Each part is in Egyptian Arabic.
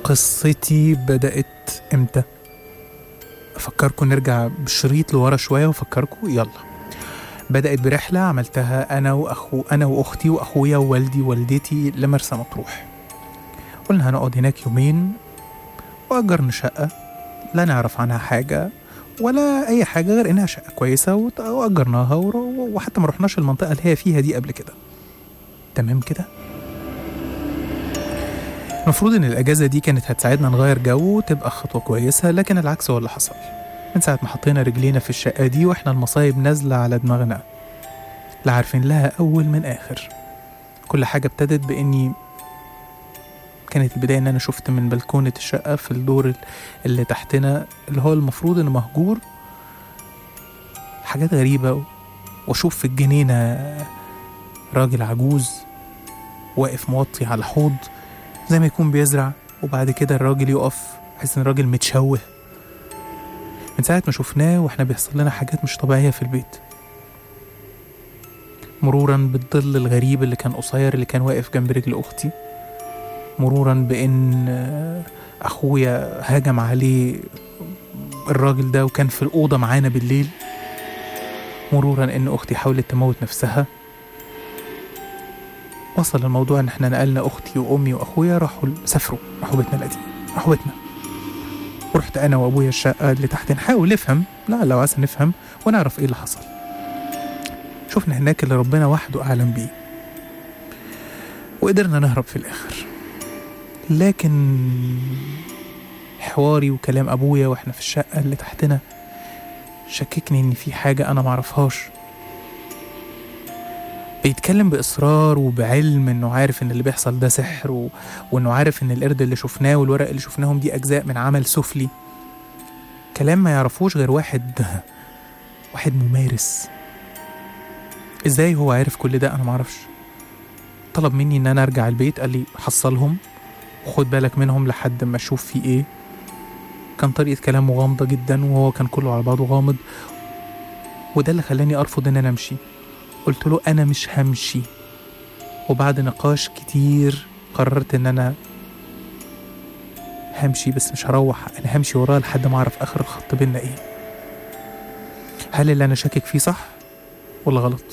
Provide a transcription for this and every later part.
قصتي بدأت امتى؟ أفكركم نرجع بالشريط لورا شوية وأفكركم يلا بدأت برحلة عملتها أنا وأخو أنا وأختي وأخويا ووالدي ووالدتي لمرسى مطروح قلنا هنقعد هناك يومين وأجرنا شقة لا نعرف عنها حاجة ولا أي حاجة غير إنها شقة كويسة وت- وأجرناها ور- وحتى ما رحناش المنطقة اللي هي فيها دي قبل كده تمام كده المفروض ان الاجازه دي كانت هتساعدنا نغير جو وتبقى خطوه كويسه لكن العكس هو اللي حصل من ساعه ما حطينا رجلينا في الشقه دي واحنا المصايب نازله على دماغنا لا عارفين لها اول من اخر كل حاجه ابتدت باني كانت البدايه ان انا شفت من بلكونه الشقه في الدور ال- اللي تحتنا اللي هو المفروض انه مهجور حاجات غريبه واشوف في الجنينه راجل عجوز واقف موطي على حوض زي ما يكون بيزرع وبعد كده الراجل يقف حس ان الراجل متشوه من ساعة ما شفناه واحنا بيحصل لنا حاجات مش طبيعية في البيت مرورا بالظل الغريب اللي كان قصير اللي كان واقف جنب رجل اختي مرورا بان آه، اخويا هاجم عليه الراجل ده وكان في الاوضه معانا بالليل مرورا ان اختي حاولت تموت نفسها وصل الموضوع ان احنا نقلنا اختي وامي واخويا راحوا سافروا راحوا بيتنا القديم راحوا بيتنا ورحت انا وابويا الشقه اللي تحت نحاول نفهم لا لو عايز نفهم ونعرف ايه اللي حصل شفنا هناك اللي ربنا وحده اعلم بيه وقدرنا نهرب في الاخر لكن حواري وكلام ابويا واحنا في الشقه اللي تحتنا شككني ان في حاجه انا معرفهاش بيتكلم بإصرار وبعلم إنه عارف إن اللي بيحصل ده سحر و... وإنه عارف إن القرد اللي شفناه والورق اللي شفناهم دي أجزاء من عمل سفلي كلام ما يعرفوش غير واحد واحد ممارس إزاي هو عارف كل ده أنا معرفش طلب مني إن أنا أرجع البيت قال لي حصلهم وخد بالك منهم لحد ما أشوف في إيه كان طريقة كلامه غامضة جدا وهو كان كله على بعضه غامض وده اللي خلاني أرفض إن أنا أمشي قلت له انا مش همشي وبعد نقاش كتير قررت ان انا همشي بس مش هروح انا همشي وراه لحد ما اعرف اخر الخط بينا ايه هل اللي انا شاكك فيه صح ولا غلط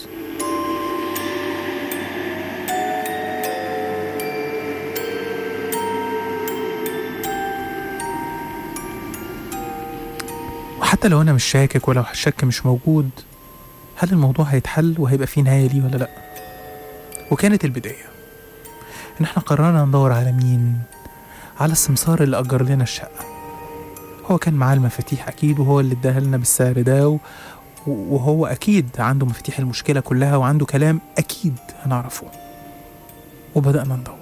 وحتى لو انا مش شاكك ولو الشك مش موجود هل الموضوع هيتحل وهيبقى فيه نهاية ليه ولا لأ؟ وكانت البداية إن إحنا قررنا ندور على مين؟ على السمسار اللي أجر لنا الشقة هو كان معاه المفاتيح أكيد وهو اللي اداها لنا بالسعر ده و... وهو أكيد عنده مفاتيح المشكلة كلها وعنده كلام أكيد هنعرفه وبدأنا ندور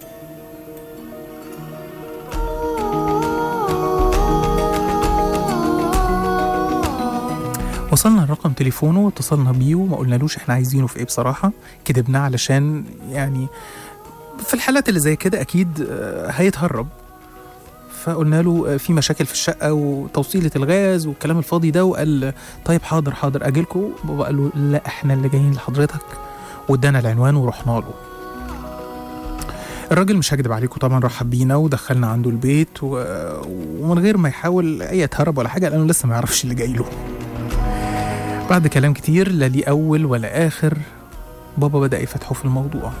وصلنا لرقم تليفونه واتصلنا بيه وما قلنالوش احنا عايزينه في ايه بصراحة كدبنا علشان يعني في الحالات اللي زي كده اكيد آه، هيتهرب فقلنا له آه، في مشاكل في الشقة وتوصيلة الغاز والكلام الفاضي ده وقال طيب حاضر حاضر اجيلكوا بابا قال له لا احنا اللي جايين لحضرتك وادانا العنوان ورحنا له الراجل مش هكدب عليكم طبعا رحب بينا ودخلنا عنده البيت و... ومن غير ما يحاول اي يتهرب ولا حاجه لانه لسه ما يعرفش اللي جاي له بعد كلام كتير لا ليه أول ولا آخر بابا بدأ يفتحه في الموضوع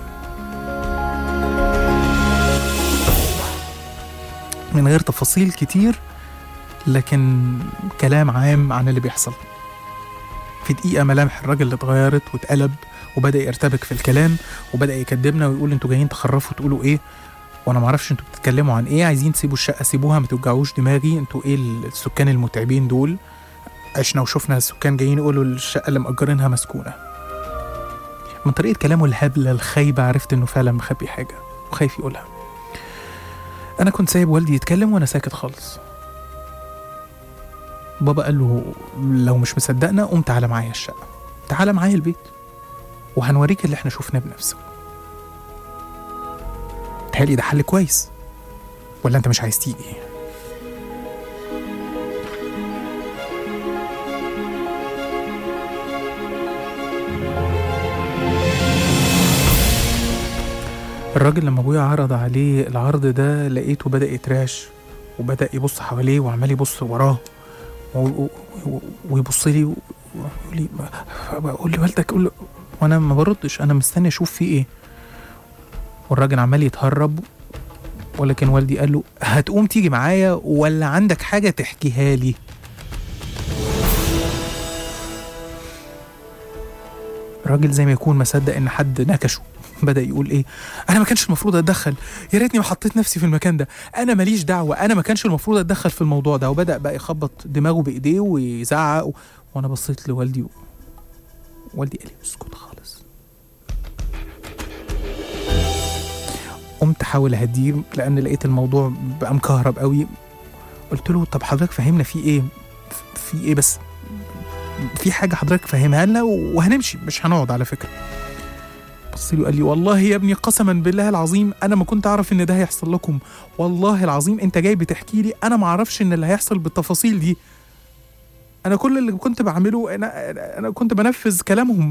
من غير تفاصيل كتير لكن كلام عام عن اللي بيحصل في دقيقة ملامح الراجل اتغيرت واتقلب وبدأ يرتبك في الكلام وبدأ يكدبنا ويقول انتوا جايين تخرفوا تقولوا ايه وانا معرفش انتوا بتتكلموا عن ايه عايزين تسيبوا الشقة سيبوها ما توجعوش دماغي انتوا ايه السكان المتعبين دول عشنا وشفنا السكان جايين يقولوا الشقة اللي مأجرينها مسكونة من طريقة كلامه الهبلة الخايبة عرفت إنه فعلا مخبي حاجة وخايف يقولها أنا كنت سايب والدي يتكلم وأنا ساكت خالص بابا قال له لو مش مصدقنا قوم تعالى معايا الشقة تعالى معايا البيت وهنوريك اللي احنا شفناه بنفسك تهيألي ده حل كويس ولا انت مش عايز تيجي الراجل لما ابويا عرض عليه العرض ده لقيته بدأ يترعش وبدأ يبص حواليه وعمال يبص وراه و- و- و- ويبص لي ويقول لي بقول لي والدك قول له وانا ما بردش انا مستني اشوف فيه ايه والراجل عمال يتهرب ولكن والدي قال له هتقوم تيجي معايا ولا عندك حاجه تحكيها لي الراجل زي ما يكون ما صدق ان حد نكشه بدا يقول ايه انا ما كانش المفروض اتدخل يا ريتني ما حطيت نفسي في المكان ده انا ماليش دعوه انا ما كانش المفروض اتدخل في الموضوع ده وبدا بقى يخبط دماغه بايديه ويزعق و... وانا بصيت لوالدي و... والدي قال لي اسكت خالص قمت احاول اهديه لان لقيت الموضوع بقى مكهرب قوي قلت له طب حضرتك فهمنا في ايه في ايه بس في حاجه حضرتك فهمها لنا وهنمشي مش هنقعد على فكره بص لي وقال لي والله يا ابني قسما بالله العظيم انا ما كنت اعرف ان ده هيحصل لكم والله العظيم انت جاي بتحكي لي انا ما اعرفش ان اللي هيحصل بالتفاصيل دي انا كل اللي كنت بعمله انا انا كنت بنفذ كلامهم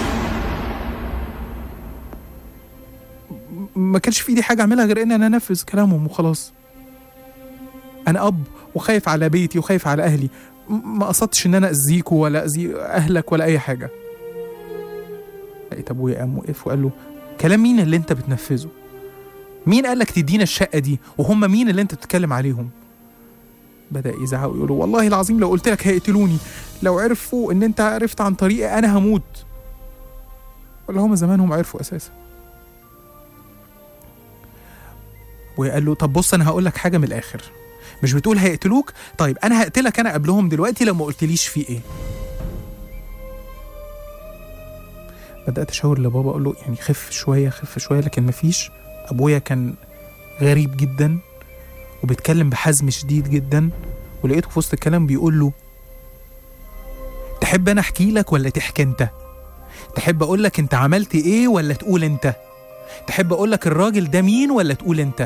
ما كانش في ايدي حاجه اعملها غير ان انا انفذ كلامهم وخلاص انا اب وخايف على بيتي وخايف على اهلي م- ما قصدتش ان انا اذيكوا ولا اذي اهلك ولا اي حاجه لقيت ابويا قام وقف وقال له كلام مين اللي انت بتنفذه مين قال لك تدينا الشقه دي وهم مين اللي انت بتتكلم عليهم بدا يزعق ويقول له والله العظيم لو قلت لك هيقتلوني لو عرفوا ان انت عرفت عن طريقي انا هموت ولا هم زمانهم عرفوا اساسا وقال له طب بص انا هقول لك حاجه من الاخر مش بتقول هيقتلوك طيب انا هقتلك انا قبلهم دلوقتي لو ما قلتليش في ايه بدات اشاور لبابا اقول له يعني خف شويه خف شويه لكن مفيش ابويا كان غريب جدا وبيتكلم بحزم شديد جدا ولقيته في وسط الكلام بيقول له تحب انا احكي لك ولا تحكي انت تحب اقول لك انت عملت ايه ولا تقول انت تحب اقول لك الراجل ده مين ولا تقول انت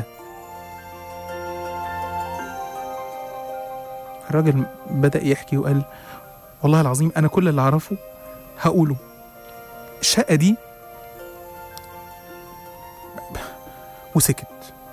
الراجل بدأ يحكي وقال والله العظيم أنا كل اللي أعرفه هقوله الشقة دي وسكت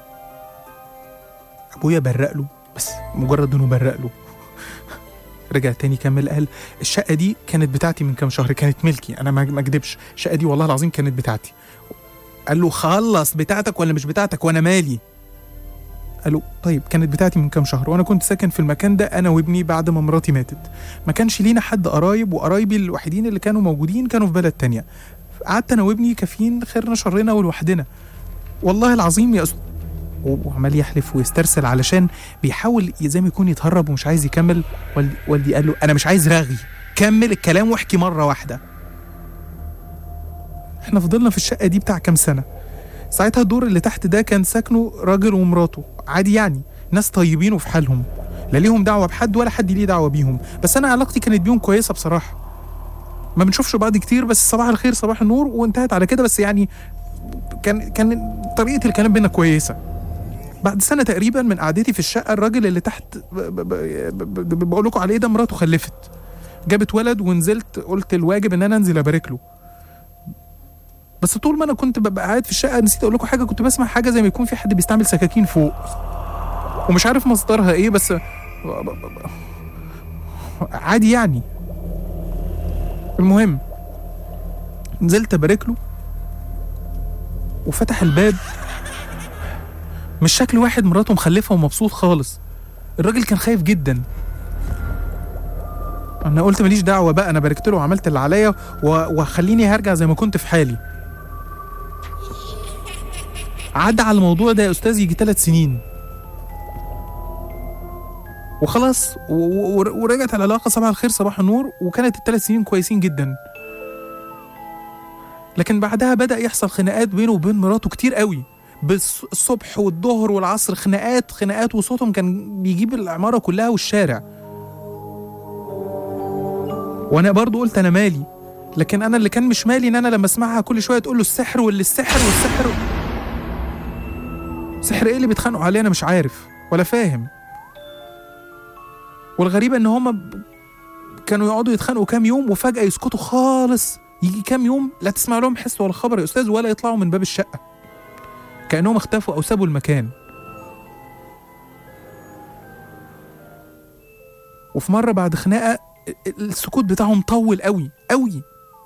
أبويا برق له بس مجرد إنه برق له رجع تاني كمل قال الشقة دي كانت بتاعتي من كام شهر كانت ملكي أنا ما ما أكدبش الشقة دي والله العظيم كانت بتاعتي قال له خلص بتاعتك ولا مش بتاعتك وأنا مالي قالوا طيب كانت بتاعتي من كام شهر وانا كنت ساكن في المكان ده انا وابني بعد ما مراتي ماتت ما كانش لينا حد قرايب وقرايبي الوحيدين اللي كانوا موجودين كانوا في بلد تانية قعدت انا وابني كافيين خيرنا شرنا ولوحدنا والله العظيم يا أست... وعمال يحلف ويسترسل علشان بيحاول زي ما يكون يتهرب ومش عايز يكمل والدي, والدي قال له انا مش عايز رغي كمل الكلام واحكي مره واحده احنا فضلنا في الشقه دي بتاع كام سنه ساعتها الدور اللي تحت ده كان ساكنه راجل ومراته عادي يعني ناس طيبين وفي حالهم لا ليهم دعوه بحد ولا حد ليه دعوه بيهم بس انا علاقتي كانت بيهم كويسه بصراحه ما بنشوفش بعض كتير بس صباح الخير صباح النور وانتهت على كده بس يعني كان كان طريقه الكلام بينا كويسه بعد سنه تقريبا من قعدتي في الشقه الراجل اللي تحت ب- ب- ب- ب- ب- بقول لكم عليه ده مراته خلفت جابت ولد ونزلت قلت الواجب ان انا انزل ابارك له بس طول ما انا كنت ببقى قاعد في الشقه نسيت اقول لكم حاجه كنت بسمع حاجه زي ما يكون في حد بيستعمل سكاكين فوق ومش عارف مصدرها ايه بس ب- ب- ب- عادي يعني المهم نزلت ابارك له وفتح الباب مش شكل واحد مراته مخلفه ومبسوط خالص الراجل كان خايف جدا انا قلت ماليش دعوه بقى انا باركت له وعملت اللي عليا و- وخليني هرجع زي ما كنت في حالي عدى على الموضوع ده يا استاذ يجي ثلاث سنين وخلاص و- و- ورجعت العلاقه صباح الخير صباح النور وكانت الثلاث سنين كويسين جدا لكن بعدها بدا يحصل خناقات بينه وبين مراته كتير قوي بس الصبح والظهر والعصر خناقات خناقات وصوتهم كان بيجيب العماره كلها والشارع وانا برضو قلت انا مالي لكن انا اللي كان مش مالي ان انا لما اسمعها كل شويه تقول له السحر واللي السحر والسحر سحر ايه اللي بيتخانقوا عليه انا مش عارف ولا فاهم والغريبه ان هما ب- كانوا يقعدوا يتخانقوا كام يوم وفجاه يسكتوا خالص يجي كام يوم لا تسمع لهم حس ولا خبر يا استاذ ولا يطلعوا من باب الشقه كأنهم اختفوا أو سابوا المكان وفي مرة بعد خناقة السكوت بتاعهم طول قوي قوي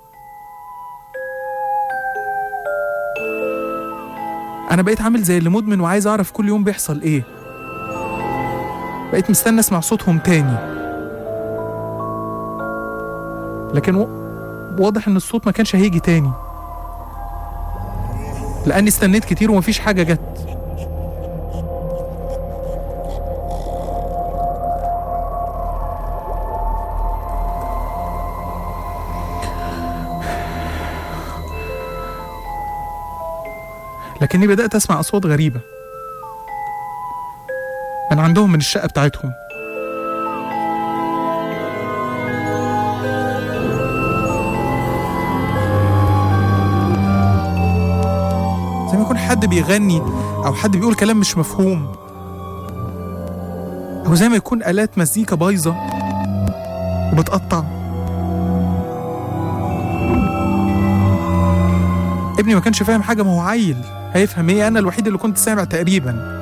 أنا بقيت عامل زي اللي مدمن وعايز أعرف كل يوم بيحصل إيه بقيت مستني أسمع صوتهم تاني لكن و... واضح إن الصوت ما كانش هيجي تاني لأني استنيت كتير ومفيش حاجة جت لكني بدأت أسمع أصوات غريبة من عندهم من الشقة بتاعتهم زي ما يكون حد بيغني أو حد بيقول كلام مش مفهوم أو زي ما يكون آلات مزيكا بايظة وبتقطع ابني ما كانش فاهم حاجة ما هو عيل هيفهم ايه انا الوحيد اللي كنت سامع تقريبا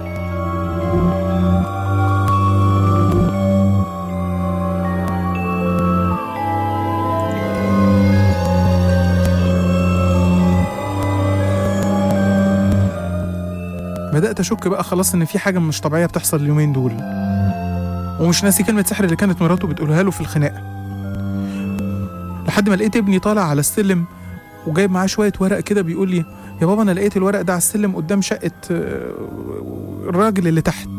بدأت أشك بقى خلاص إن في حاجة مش طبيعية بتحصل اليومين دول ومش ناسي كلمة سحر اللي كانت مراته بتقولها له في الخناقة لحد ما لقيت ابني طالع على السلم وجايب معاه شوية ورق كده بيقول لي يا بابا أنا لقيت الورق ده على السلم قدام شقة آه، الراجل اللي تحت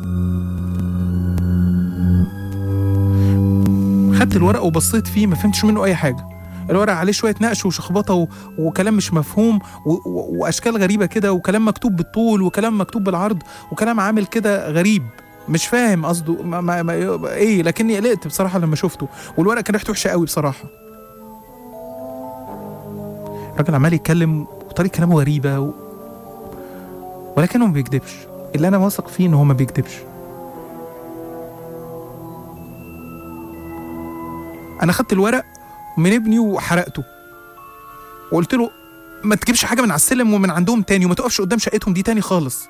خدت الورق وبصيت فيه ما فهمتش منه أي حاجة الورق عليه شوية نقش وشخبطة و... وكلام مش مفهوم و... و... وأشكال غريبة كده وكلام مكتوب بالطول وكلام مكتوب بالعرض وكلام عامل كده غريب مش فاهم قصده ما... ما... ما... ايه لكني قلقت بصراحة لما شفته والورق كان ريحته وحشة قوي بصراحة الراجل عمال يتكلم وطريقة كلامه غريبة و... ولكنه ما بيكدبش اللي أنا واثق فيه إن هو ما بيكدبش أنا خدت الورق من ابني وحرقته وقلت له ما تجيبش حاجة من على السلم ومن عندهم تاني وما تقفش قدام شقتهم دي تاني خالص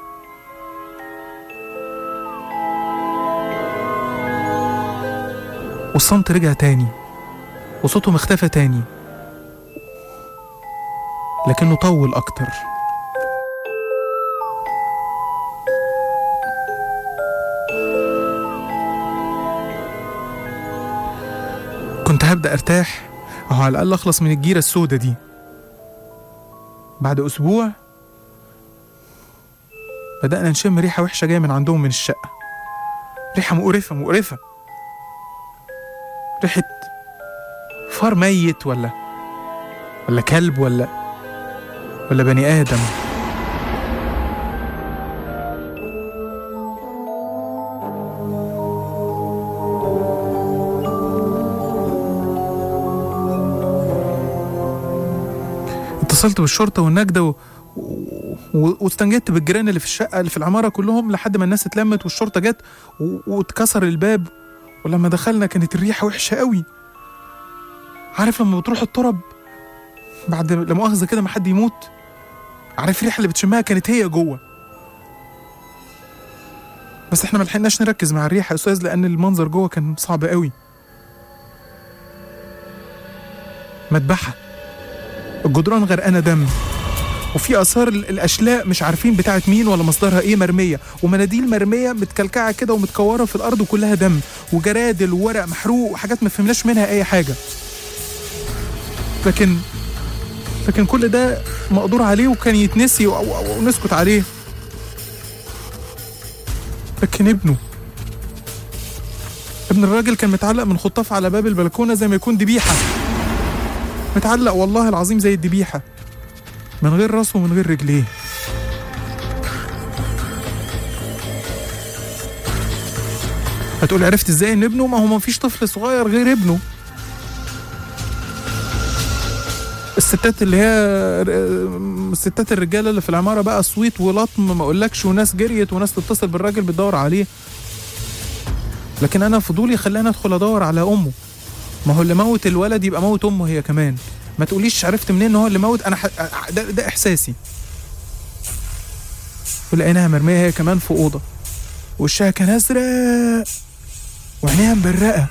والصمت رجع تاني وصوتهم اختفى تاني لكنه طول أكتر كنت هبدأ أرتاح أو على الأقل أخلص من الجيرة السودة دي بعد أسبوع بدأنا نشم ريحة وحشة جاية من عندهم من الشقة ريحة مقرفة مقرفة ريحة فار ميت ولا ولا كلب ولا ولا بني آدم اتصلت بالشرطة والنجدة و... و... واستنجدت بالجيران اللي في الشقة اللي في العمارة كلهم لحد ما الناس اتلمت والشرطة جت و... واتكسر الباب ولما دخلنا كانت الريحة وحشة قوي عارف لما بتروح الترب بعد لا مؤاخذة كده ما حد يموت عارف الريحة اللي بتشمها كانت هي جوه بس احنا ما لحقناش نركز مع الريحة يا استاذ لأن المنظر جوه كان صعب قوي مذبحة الجدران غرقانة دم وفي آثار ال- الأشلاء مش عارفين بتاعت مين ولا مصدرها إيه مرمية ومناديل مرمية متكلكعة كده ومتكورة في الأرض وكلها دم وجرادل وورق محروق وحاجات ما فهمناش منها أي حاجة لكن لكن كل ده مقدور عليه وكان يتنسي و- و- ونسكت عليه لكن ابنه ابن الراجل كان متعلق من خطاف على باب البلكونة زي ما يكون ذبيحة متعلق والله العظيم زي الذبيحة من غير راسه ومن غير رجليه هتقول عرفت ازاي ان ابنه ما هو ما فيش طفل صغير غير ابنه الستات اللي هي الستات الرجاله اللي في العماره بقى صويت ولطم ما اقولكش وناس جريت وناس تتصل بالراجل بتدور عليه لكن انا فضولي خلاني ادخل ادور على امه ما هو اللي موت الولد يبقى موت امه هي كمان ما تقوليش عرفت منين ان هو اللي موت انا ح... ده, ده احساسي ولقيناها مرمية هي كمان في أوضة وشها كان أزرق وعينيها مبرقة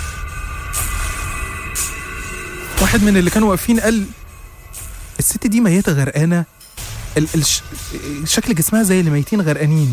واحد من اللي كانوا واقفين قال الست دي ميتة غرقانة ال- الش... شكل جسمها زي اللي ميتين غرقانين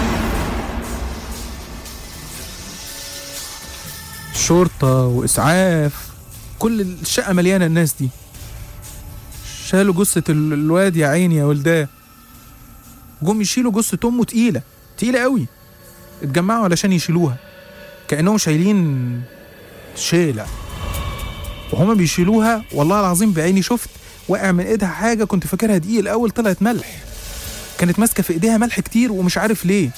شرطة وإسعاف كل الشقة مليانة الناس دي شالوا جثة ال- الواد يا عيني يا ولداه جم يشيلوا جثة أمه تقيلة تقيلة قوي اتجمعوا علشان يشيلوها كأنهم شايلين شيلة وهما بيشيلوها والله العظيم بعيني شفت وقع من ايدها حاجة كنت فاكرها دقيق الأول طلعت ملح كانت ماسكة في ايديها ملح كتير ومش عارف ليه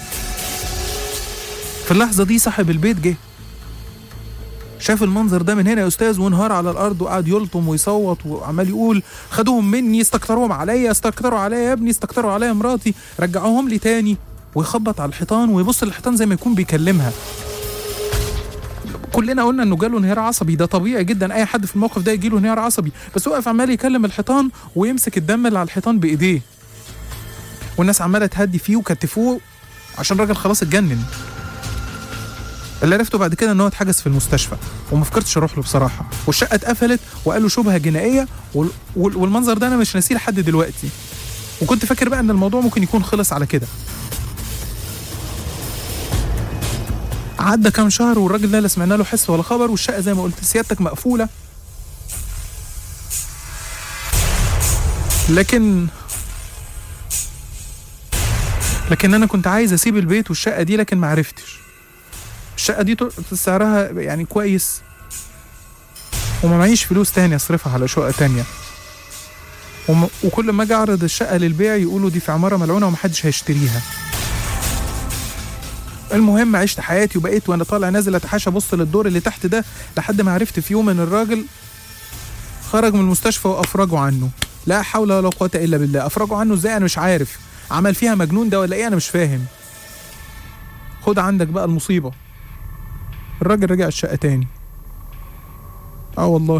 في اللحظة دي صاحب البيت جه شاف المنظر ده من هنا يا استاذ وانهار على الارض وقعد يلطم ويصوت وعمال يقول خدوهم مني استكتروهم عليا استكتروا عليا يا ابني استكتروا عليا مراتي رجعوهم لي تاني ويخبط على الحيطان ويبص للحيطان زي ما يكون بيكلمها كلنا قلنا انه جاله انهيار عصبي ده طبيعي جدا اي حد في الموقف ده يجيله انهيار عصبي بس وقف عمال يكلم الحيطان ويمسك الدم اللي على الحيطان بايديه والناس عماله تهدي فيه وكتفوه عشان الراجل خلاص اتجنن اللي عرفته بعد كده ان هو اتحجز في المستشفى وما فكرتش اروح له بصراحه والشقه اتقفلت وقالوا شبهه جنائيه وال- وال- والمنظر ده انا مش ناسيه لحد دلوقتي وكنت فاكر بقى ان الموضوع ممكن يكون خلص على كده عدى كام شهر والراجل ده لا سمعنا له حس ولا خبر والشقه زي ما قلت سيادتك مقفوله لكن لكن انا كنت عايز اسيب البيت والشقه دي لكن ما عرفتش الشقه دي طر- سعرها يعني كويس وما معيش فلوس تاني اصرفها على شقه تانية وم... وكل ما اجي اعرض الشقه للبيع يقولوا دي في عماره ملعونه ومحدش هيشتريها المهم عشت حياتي وبقيت وانا طالع نازل اتحاشى ابص للدور اللي تحت ده لحد ما عرفت في يوم ان الراجل خرج من المستشفى وافرجوا عنه لا حول ولا قوه الا بالله افرجوا عنه ازاي انا مش عارف عمل فيها مجنون ده ولا ايه انا مش فاهم خد عندك بقى المصيبه الراجل رجع الشقه تاني اه والله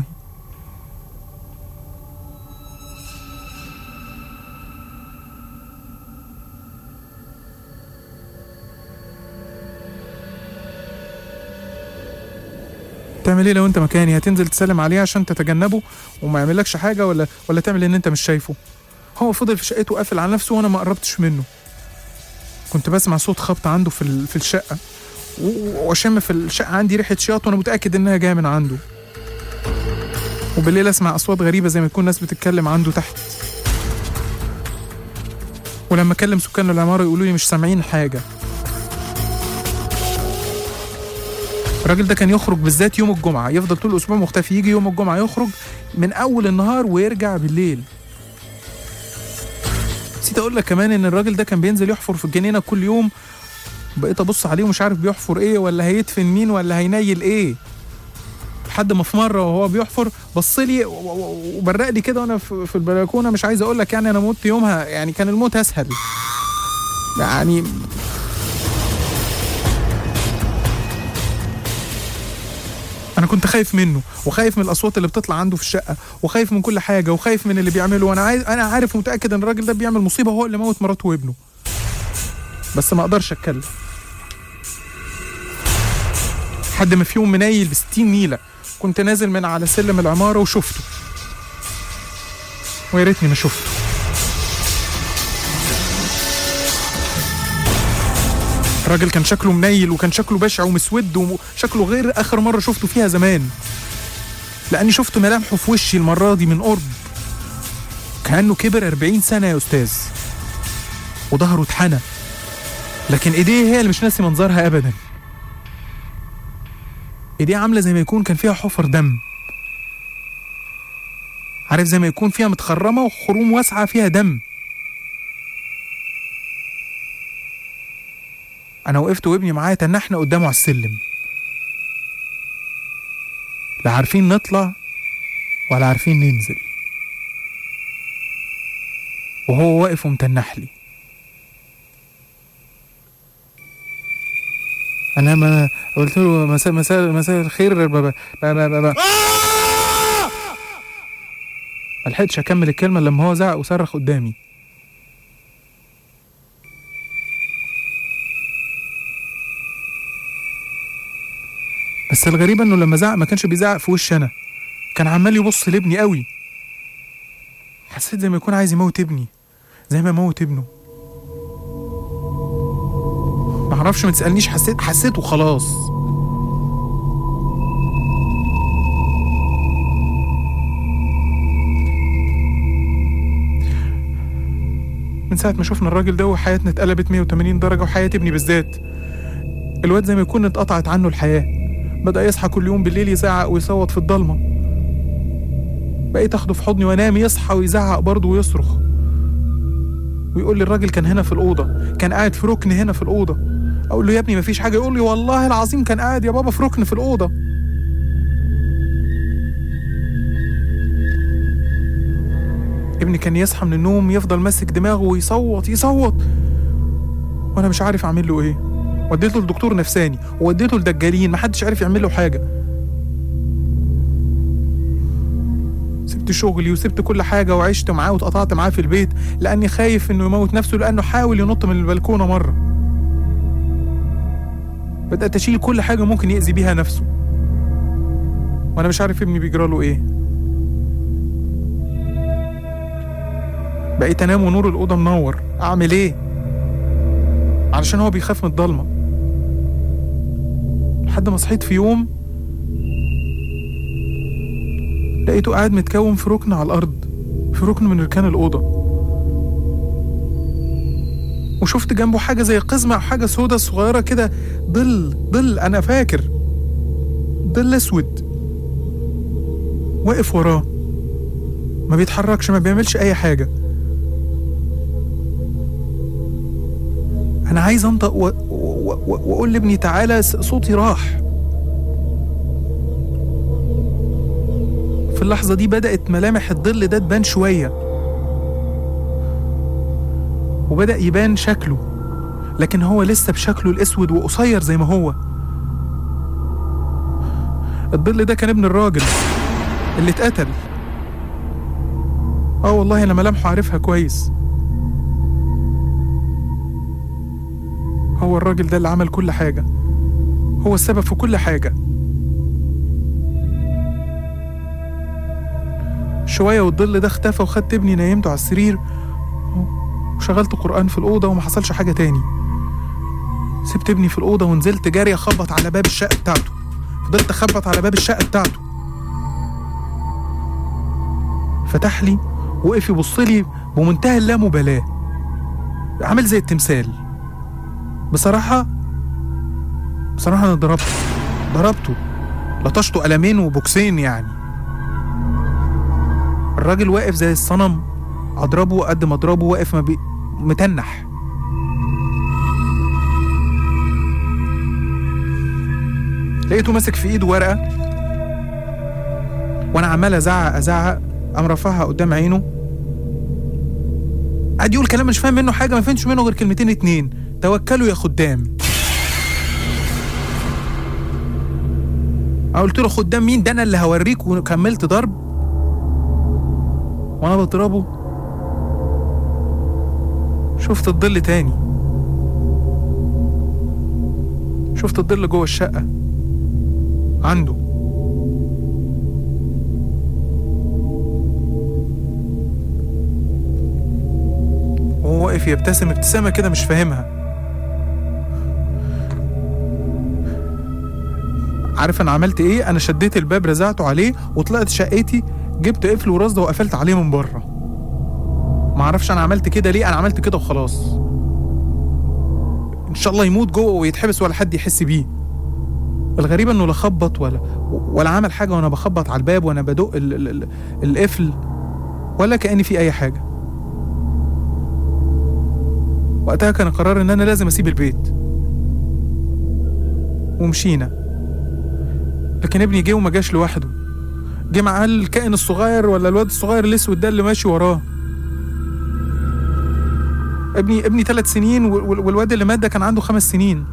تعمل ايه لو انت مكاني هتنزل تسلم عليه عشان تتجنبه وما يعملكش حاجه ولا ولا تعمل ان انت مش شايفه هو فضل في شقته قافل على نفسه وانا ما قربتش منه كنت بسمع صوت خبط عنده في ال- في الشقه و- و- واشم في الشقه عندي ريحه شياط وانا متاكد انها جايه من عنده وبالليل اسمع اصوات غريبه زي ما تكون ناس بتتكلم عنده تحت ولما اكلم سكان العماره يقولوا لي مش سامعين حاجه الراجل ده كان يخرج بالذات يوم الجمعه يفضل طول الاسبوع مختفي يجي يوم الجمعه يخرج من اول النهار ويرجع بالليل نسيت اقول لك كمان ان الراجل ده كان بينزل يحفر في الجنينه كل يوم بقيت ابص عليه ومش عارف بيحفر ايه ولا هيدفن مين ولا هينيل ايه لحد ما في مره وهو بيحفر بص لي و- و- وبرق لي كده وانا في في البلكونه مش عايز اقول لك يعني انا مت يومها يعني كان الموت اسهل يعني انا كنت خايف منه وخايف من الاصوات اللي بتطلع عنده في الشقه وخايف من كل حاجه وخايف من اللي بيعمله وانا عايز انا عارف ومتاكد ان الراجل ده بيعمل مصيبه وهو اللي موت مراته وابنه بس ما اقدرش اتكلم لحد ما في يوم منيل ب 60 نيله كنت نازل من على سلم العماره وشفته ويا ريتني ما شفته الراجل كان شكله منيل وكان شكله بشع ومسود وشكله غير اخر مره شفته فيها زمان لاني شفت ملامحه في وشي المره دي من قرب كانه كبر 40 سنه يا استاذ وظهره اتحنى لكن ايديه هي اللي مش ناسي منظرها ابدا ايديه عامله زي ما يكون كان فيها حفر دم عارف زي ما يكون فيها متخرمه وخروم واسعه فيها دم انا وقفت وابني معايا تنحنا قدامه على السلم لا عارفين نطلع ولا عارفين ننزل وهو واقف ومتنح لي انا ما قلت له مساء مساء مساء الخير بابا بابا بابا ما لحقتش اكمل الكلمه لما هو زعق وصرخ قدامي بس الغريب انه لما زعق ما كانش بيزعق في وشي انا كان عمال يبص لابني قوي حسيت زي ما يكون عايز يموت ابني زي ما موت ابنه معرفش ما تسألنيش حسيت حسيت وخلاص من ساعة ما شفنا الراجل ده وحياتنا اتقلبت 180 درجة وحياة ابني بالذات الواد زي ما يكون اتقطعت عنه الحياة بدأ يصحى كل يوم بالليل يزعق ويصوت في الضلمة بقيت اخده في حضني وانام يصحى ويزعق برضه ويصرخ ويقول لي الراجل كان هنا في الأوضة كان قاعد في ركن هنا في الأوضة أقول له يا ابني مفيش حاجة يقول لي والله العظيم كان قاعد يا بابا في ركن في الأوضة ابني كان يصحى من النوم يفضل ماسك دماغه ويصوت يصوت وانا مش عارف اعمل له ايه وديته لدكتور نفساني ووديته لدجالين محدش عارف يعمل له حاجه سبت شغلي وسبت كل حاجه وعشت معاه واتقطعت معاه في البيت لاني خايف انه يموت نفسه لانه حاول ينط من البلكونه مره بدات اشيل كل حاجه ممكن يأذي بيها نفسه وانا مش عارف ابني بيجراله ايه بقيت انام ونور الاوضه منور اعمل ايه علشان هو بيخاف من الضلمه لحد ما صحيت في يوم لقيته قاعد متكون في ركن على الارض في ركن من ركان الاوضه وشفت جنبه حاجه زي قزمه او حاجه سودة صغيره كده ظل ظل انا فاكر ظل اسود واقف وراه ما بيتحركش ما بيعملش اي حاجه انا عايز انطق و- و- و- واقول لابني تعالى س- صوتي راح في اللحظه دي بدات ملامح الظل ده تبان شويه وبدا يبان شكله لكن هو لسه بشكله الاسود وقصير زي ما هو الظل ده كان ابن الراجل اللي اتقتل اه والله انا ملامحه عارفها كويس هو الراجل ده اللي عمل كل حاجة هو السبب في كل حاجة شوية والظل ده اختفى وخدت ابني نيمته على السرير وشغلت قرآن في الأوضة وما حصلش حاجة تاني سبت ابني في الأوضة ونزلت جاري أخبط على باب الشقة بتاعته فضلت أخبط على باب الشقة بتاعته فتح لي وقف يبص لي بمنتهى اللامبالاة عامل زي التمثال بصراحة بصراحة أنا ضربته ضربته لطشته قلمين وبوكسين يعني الراجل واقف زي الصنم أضربه قد ما أضربه واقف ما بي... متنح لقيته ماسك في ايده ورقة وأنا عمال أزعق أزعق قام رافعها قدام عينه قعد يقول كلام مش فاهم منه حاجة ما فهمتش منه غير كلمتين اتنين توكلوا يا خدام أنا قلت له خدام مين ده انا اللي هوريك وكملت ضرب وانا بضربه شفت الظل تاني شفت الظل جوه الشقة عنده وهو واقف يبتسم ابتسامة كده مش فاهمها عارف انا عملت ايه انا شديت الباب رزعته عليه وطلعت شقتي جبت قفل ورصده وقفلت عليه من بره معرفش انا عملت كده ليه انا عملت كده وخلاص ان شاء الله يموت جوه ويتحبس ولا حد يحس بيه الغريب انه لا خبط ولا ولا عمل حاجه وانا بخبط على الباب وانا بدق ال ال ال القفل ولا كاني في اي حاجه وقتها كان قرار ان انا لازم اسيب البيت ومشينا لكن ابني جه وما جاش لوحده جه معاه الكائن الصغير ولا الواد الصغير الاسود ده اللي ماشي وراه ابني ابني ثلاث سنين وال- والواد اللي مات ده كان عنده خمس سنين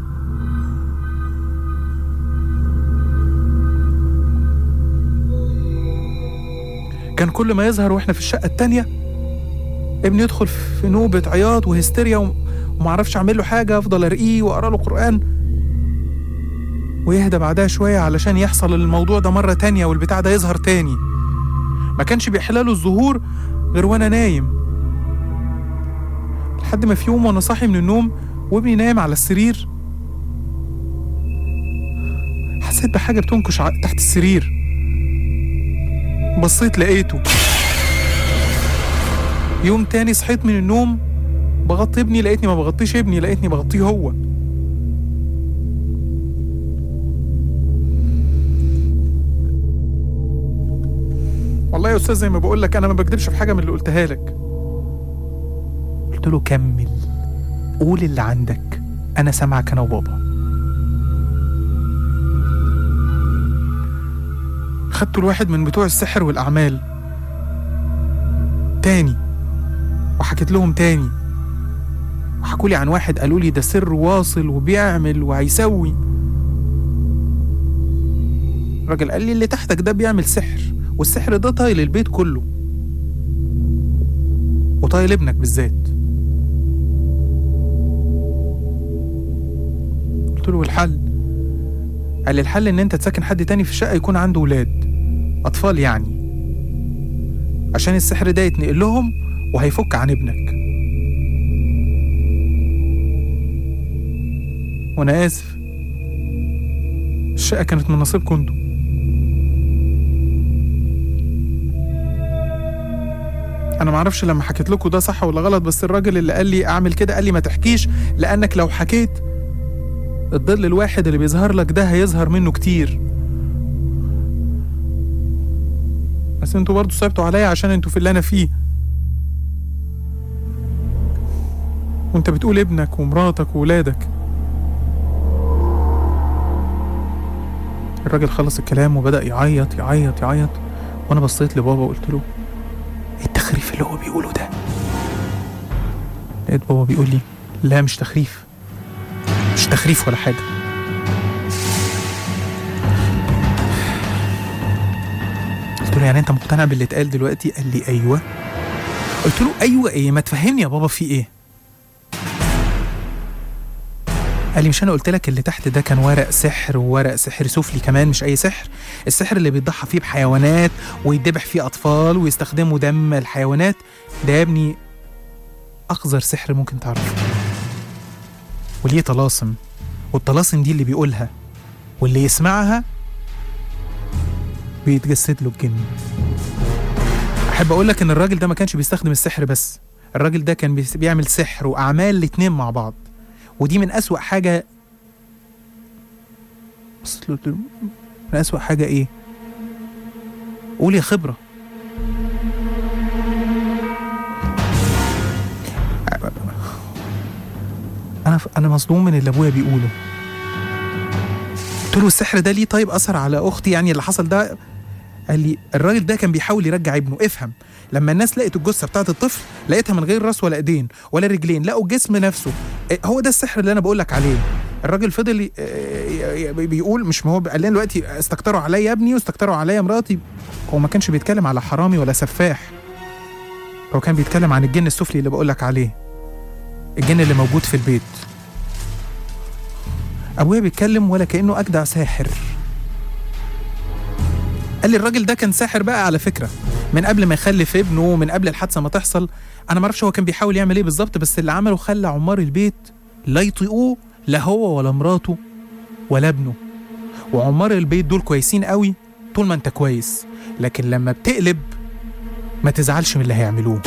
كان كل ما يظهر واحنا في الشقة التانية ابني يدخل في نوبة عياط وهستيريا وم- ومعرفش اعمل له حاجة افضل ارقيه واقرا له قرآن ويهدى بعدها شوية علشان يحصل الموضوع ده مرة تانية والبتاع ده يظهر تاني ما كانش بيحلاله الظهور غير وانا نايم لحد ما في يوم وانا صاحي من النوم وابني نايم على السرير حسيت بحاجة بتنكش ع- تحت السرير بصيت لقيته يوم تاني صحيت من النوم بغطي ابني لقيتني ما بغطيش ابني لقيتني بغطيه هو والله يا استاذ زي ما بقول لك انا ما بكدبش في حاجه من اللي قلتها لك قلت له كمل قول اللي عندك انا سامعك انا وبابا خدته الواحد من بتوع السحر والاعمال تاني وحكيت لهم تاني وحكوا لي عن واحد قالوا لي ده سر واصل وبيعمل وهيسوي الراجل قال لي اللي تحتك ده بيعمل سحر والسحر ده طايل البيت كله وطايل ابنك بالذات قلت له الحل قال لي الحل ان انت تسكن حد تاني في الشقه يكون عنده ولاد اطفال يعني عشان السحر ده يتنقل لهم وهيفك عن ابنك وانا اسف الشقه كانت من نصيبكم انتوا انا معرفش لما حكيت لكم ده صح ولا غلط بس الراجل اللي قال لي اعمل كده قال لي ما تحكيش لانك لو حكيت الظل الواحد اللي بيظهر لك ده هيظهر منه كتير بس انتوا برضه صعبتوا عليا عشان انتوا في اللي انا فيه وانت بتقول ابنك ومراتك وولادك الراجل خلص الكلام وبدأ يعيط يعيط يعيط وانا بصيت لبابا وقلت له ايه التخريف اللي هو بيقوله ده لقيت بابا بيقول لي لا مش تخريف مش تخريف ولا حاجة قلت له يعني انت مقتنع باللي اتقال دلوقتي قال لي ايوه قلت له ايوه ايه ما تفهمني يا بابا في ايه قال لي مش انا قلت لك اللي تحت ده كان ورق سحر وورق سحر سفلي كمان مش اي سحر السحر اللي بيضحى فيه بحيوانات ويدبح فيه اطفال ويستخدموا دم الحيوانات ده يا ابني اقذر سحر ممكن تعرفه وليه طلاسم والطلاسم دي اللي بيقولها واللي يسمعها بيتجسد له الجن احب اقول لك ان الراجل ده ما كانش بيستخدم السحر بس الراجل ده كان بيس- بيعمل سحر واعمال الاتنين مع بعض ودي من اسوأ حاجه بصيت له قلت له من اسوأ حاجه ايه قول يا خبره انا انا مصدوم من اللي ابويا بيقوله قلت له السحر ده ليه طيب اثر على اختي يعني اللي حصل ده قال لي الراجل ده كان بيحاول يرجع ابنه افهم لما الناس لقت الجثه بتاعت الطفل لقيتها من غير راس ولا ايدين ولا رجلين لقوا الجسم نفسه إيه، هو ده السحر اللي انا بقول لك عليه الراجل فضل ي- ي- ي- بيقول مش ما هو قال لنا دلوقتي استكتروا عليا ابني واستكتروا عليا مراتي هو ما كانش بيتكلم على حرامي ولا سفاح هو كان بيتكلم عن الجن السفلي اللي بقول لك عليه الجن اللي موجود في البيت ابويا بيتكلم ولا كانه اجدع ساحر قال لي الراجل ده كان ساحر بقى على فكره من قبل ما يخلف ابنه من قبل الحادثه ما تحصل انا ما اعرفش هو كان بيحاول يعمل ايه بالظبط بس اللي عمله خلى عمار البيت لا يطيقوه لا هو ولا مراته ولا ابنه وعمار البيت دول كويسين قوي طول ما انت كويس لكن لما بتقلب ما تزعلش من اللي هيعملوه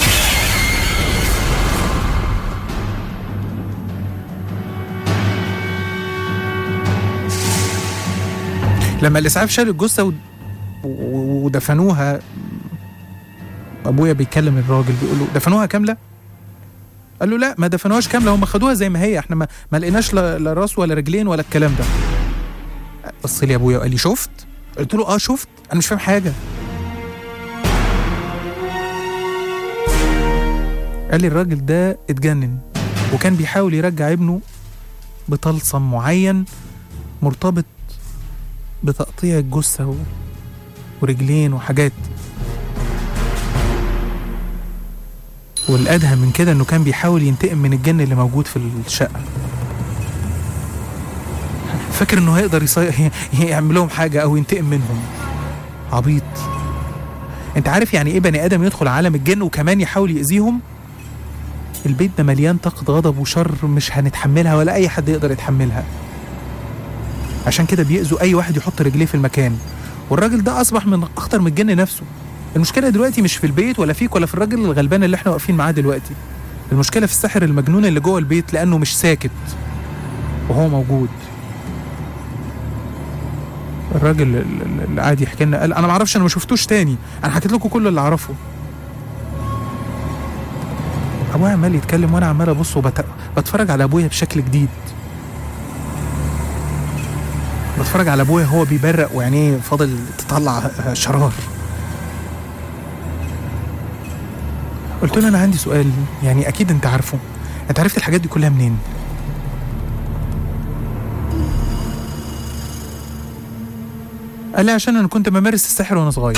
لما الاسعاف شال الجثه و... و- ودفنوها ابويا بيكلم الراجل بيقول له دفنوها كامله قال له لا ما دفنوهاش كامله هم خدوها زي ما هي احنا ما, ما لقيناش لا لا راس ولا رجلين ولا الكلام ده بص لي ابويا وقال لي شفت قلت له اه شفت انا مش فاهم حاجه قال لي الراجل ده اتجنن وكان بيحاول يرجع ابنه بطلسم معين مرتبط بتقطيع الجثة و... ورجلين وحاجات والأدهى من كده إنه كان بيحاول ينتقم من الجن اللي موجود في الشقة فاكر انه هيقدر يصي... يعمل لهم حاجه او ينتقم منهم عبيط انت عارف يعني ايه بني ادم يدخل عالم الجن وكمان يحاول يأذيهم البيت ده مليان طاقة غضب وشر مش هنتحملها ولا أي حد يقدر يتحملها عشان كده بيأذوا أي واحد يحط رجليه في المكان والراجل ده أصبح من أخطر من الجن نفسه المشكلة دلوقتي مش في البيت ولا فيك ولا في الراجل الغلبان اللي احنا واقفين معاه دلوقتي المشكلة في الساحر المجنون اللي جوه البيت لأنه مش ساكت وهو موجود الراجل ال- ال- اللي قاعد يحكي لنا قال انا ما اعرفش انا ما شفتوش تاني انا حكيت لكم كل اللي اعرفه ابويا عمال يتكلم وانا عمال ابص وبتفرج على ابويا بشكل جديد بتفرج على ابويا هو بيبرق وعينيه فاضل تطلع شرار قلت له انا عندي سؤال يعني اكيد انت عارفه انت عرفت الحاجات دي كلها منين قال لي عشان انا كنت بمارس السحر وانا صغير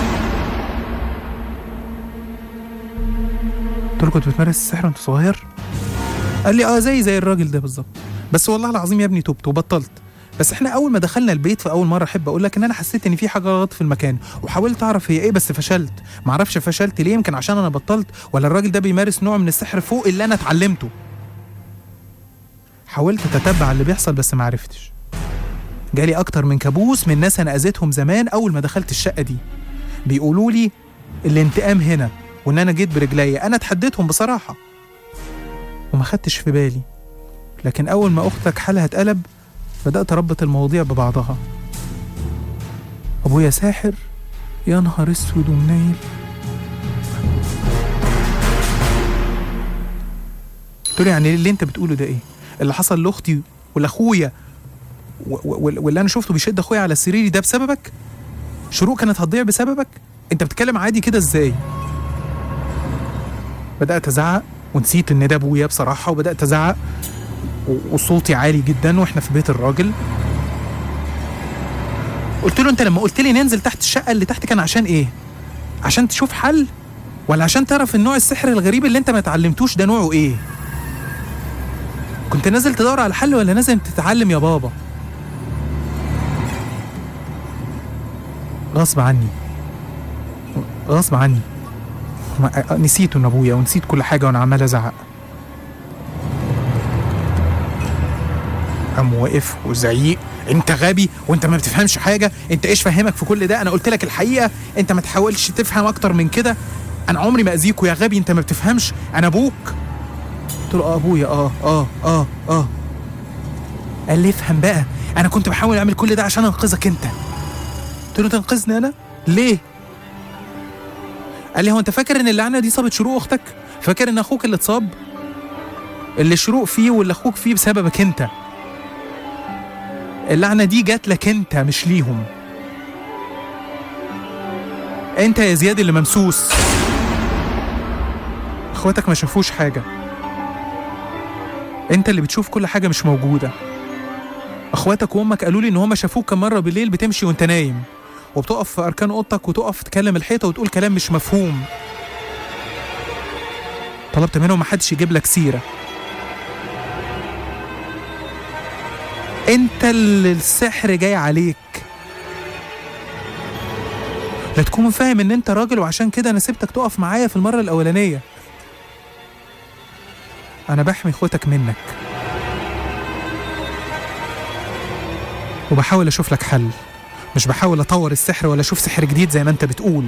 قلت له كنت بتمارس السحر وانت صغير قال لي اه زي زي الراجل ده بالظبط بس والله العظيم يا ابني تبت وبطلت بس احنا اول ما دخلنا البيت في اول مره احب اقول لك ان انا حسيت ان في حاجه غلط في المكان وحاولت اعرف هي ايه بس فشلت ما اعرفش فشلت ليه يمكن عشان انا بطلت ولا الراجل ده بيمارس نوع من السحر فوق اللي انا اتعلمته حاولت اتتبع اللي بيحصل بس ما عرفتش جالي اكتر من كابوس من ناس انا اذيتهم زمان اول ما دخلت الشقه دي بيقولوا لي الانتقام هنا وان انا جيت برجليا انا اتحديتهم بصراحه وما خدتش في بالي لكن اول ما اختك حالها اتقلب بدات اربط المواضيع ببعضها ابويا ساحر يا نهار اسود ومنيل قلت له يعني اللي انت بتقوله ده ايه اللي حصل لاختي ولاخويا و- و- واللي انا شفته بيشد اخويا على سريري ده بسببك شروق كانت هتضيع بسببك انت بتتكلم عادي كده ازاي بدات ازعق ونسيت ان ده ابويا بصراحه وبدات ازعق و- وصوتي عالي جدا واحنا في بيت الراجل قلت له انت لما قلت لي ننزل تحت الشقه اللي تحت كان عشان ايه عشان تشوف حل ولا عشان تعرف النوع السحر الغريب اللي انت ما اتعلمتوش ده نوعه ايه كنت نازل تدور على حل ولا نازل تتعلم يا بابا غصب عني غصب عني ما- نسيت ان ابويا ونسيت كل حاجه وانا عمال ازعق قام واقف وزعيق انت غبي وانت ما بتفهمش حاجه انت ايش فهمك في كل ده انا قلت لك الحقيقه انت ما تحاولش تفهم اكتر من كده انا عمري ما اذيكوا يا غبي انت ما بتفهمش انا ابوك قلت له اه ابويا اه اه اه اه قال لي افهم بقى انا كنت بحاول اعمل كل ده عشان انقذك انت قلت له تنقذني انا ليه قال لي هو انت فاكر ان اللعنه دي صابت شروق اختك فاكر ان اخوك اللي اتصاب اللي شروق فيه واللي اخوك فيه بسببك انت اللعنه دي جات لك انت مش ليهم انت يا زياد اللي ممسوس اخواتك ما شافوش حاجه انت اللي بتشوف كل حاجه مش موجوده اخواتك وامك قالوا لي ان هم شافوك كم مره بالليل بتمشي وانت نايم وبتقف في اركان اوضتك وتقف تكلم الحيطه وتقول كلام مش مفهوم طلبت منهم محدش يجيب لك سيره انت اللي السحر جاي عليك لا تكون فاهم ان انت راجل وعشان كده انا سبتك تقف معايا في المره الاولانيه انا بحمي اخوتك منك وبحاول اشوف لك حل مش بحاول اطور السحر ولا اشوف سحر جديد زي ما انت بتقول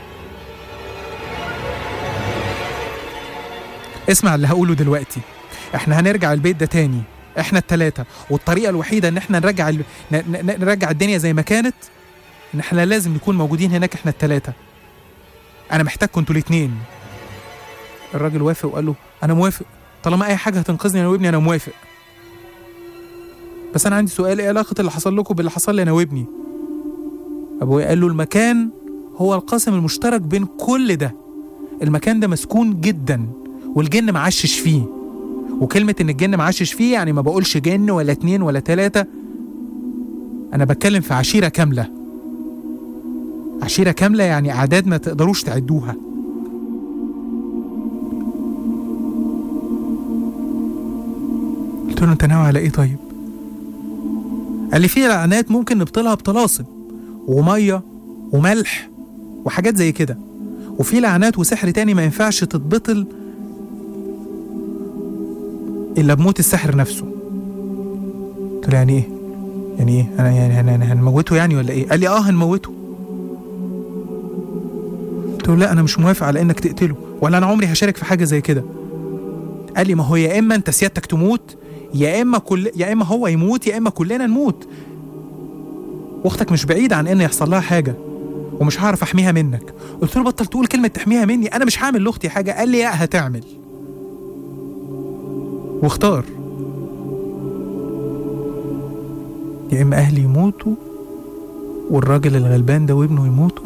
اسمع اللي هقوله دلوقتي احنا هنرجع البيت ده تاني احنا التلاتة والطريقة الوحيدة ان احنا نرجع ال... ن... ن... نرجع الدنيا زي ما كانت ان احنا لازم نكون موجودين هناك احنا التلاتة انا محتاجكم انتوا الاتنين الراجل وافق وقال له انا موافق طالما اي حاجة هتنقذني انا وابني انا موافق بس انا عندي سؤال ايه علاقة اللي حصل لكم باللي حصل لي انا وابني ابويا قال له المكان هو القاسم المشترك بين كل ده المكان ده مسكون جدا والجن معشش فيه وكلمة إن الجن معشش فيه يعني ما بقولش جن ولا اتنين ولا تلاتة أنا بتكلم في عشيرة كاملة عشيرة كاملة يعني أعداد ما تقدروش تعدوها قلت له أنت ناوي على إيه طيب؟ قال لي في لعنات ممكن نبطلها بطلاسم وميه وملح وحاجات زي كده وفي لعنات وسحر تاني ما ينفعش تتبطل الا بموت الساحر نفسه قلت له يعني ايه يعني ايه انا يعني هن- هن- هنموته يعني ولا ايه قال لي اه هنموته قلت له لا انا مش موافق على انك تقتله ولا انا عمري هشارك في حاجه زي كده قال لي ما هو يا اما انت سيادتك تموت يا اما كل يا اما هو يموت يا اما كلنا نموت واختك مش بعيد عن ان يحصل لها حاجه ومش هعرف احميها منك قلت له بطل تقول كلمه تحميها مني انا مش هعمل لاختي حاجه قال لي لا هتعمل واختار يا اما اهلي يموتوا والراجل الغلبان ده وابنه يموتوا